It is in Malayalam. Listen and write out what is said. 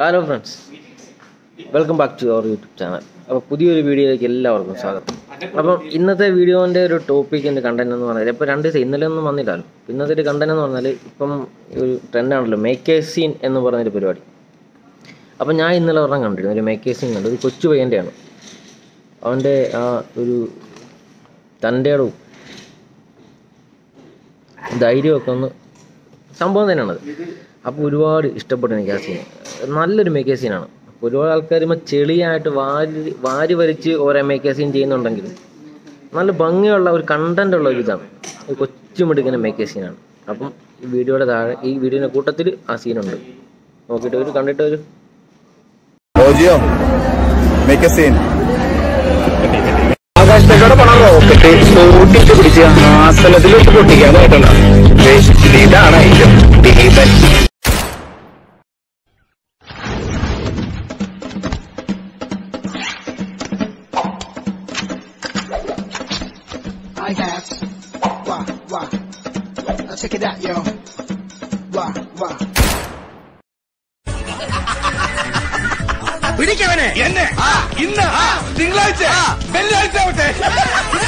Hello friends welcome back to our YouTube channel അപ്പോൾ പുതിയൊരു വീഡിയോയിലേക്ക് എല്ലാവർക്കും സ്വാഗതം അപ്പം ഇന്നത്തെ വീഡിയോൻ്റെ ഒരു ടോപ്പിക്കിൻ്റെ കണ്ടന്റ് എന്ന് പറഞ്ഞാൽ ഇപ്പോൾ രണ്ട് ദിവസം ഇന്നലെ ഒന്നും വന്നില്ലല്ലോ ഇന്നത്തെ ഒരു കണ്ടന്റ് എന്ന് പറഞ്ഞാൽ ഇപ്പം ഒരു ട്രെൻഡാണല്ലോ മേക്കേ സീൻ എന്ന് പറഞ്ഞൊരു പരിപാടി അപ്പം ഞാൻ ഇന്നലെ ഒരെണ്ണം കണ്ടിരുന്നു ഒരു മേക്കേ സീൻ കണ്ടു ഒരു കൊച്ചു പയ്യൻ്റെയാണ് അവൻ്റെ ആ ഒരു തൻ്റെ ഇടവും ധൈര്യമൊക്കെ ഒന്ന് സംഭവം തന്നെയാണത് അപ്പോൾ ഒരുപാട് ഇഷ്ടപ്പെട്ടു എനിക്ക് ആ സീൻ നല്ലൊരു മേക്കേ സീനാണ് അപ്പോൾ ഒരുപാട് ആൾക്കാർ ഇപ്പം ചെളിയായിട്ട് വാരി വാരി വരച്ച് ഓരോ മേക്കേ സീൻ ചെയ്യുന്നുണ്ടെങ്കിൽ നല്ല ഭംഗിയുള്ള ഒരു കണ്ടന്റ് ഉള്ള ഒരു ഇതാണ് ഒരു കൊച്ചു മിടുക്കുന്ന മേക്കേ സീനാണ് അപ്പം ഈ വീഡിയോയുടെ താഴെ ഈ വീഡിയോയുടെ കൂട്ടത്തിൽ ആ സീനുണ്ട് നോക്കിയിട്ട് ഒരു കണ്ടിട്ട് ഒരു ഓജിയോ മേക്ക് എ സീൻ ആകാശത്തേക്കൂടെ പോണ റോക്കറ്റ് ഓടിച്ച് പിടിച്ച് ആസനത്തിലോട്ട് പൊട്ടിക്കാൻ പറ്റണ്ട ഇതാണ് item Deepan I got. Wah, wah. Now check it out, yo. Wah, wah. പിടിക്കവനെ എന്നെ ഇന്ന് തിങ്കളാഴ്ച വെള്ളിയാഴ്ച ആവട്ടെ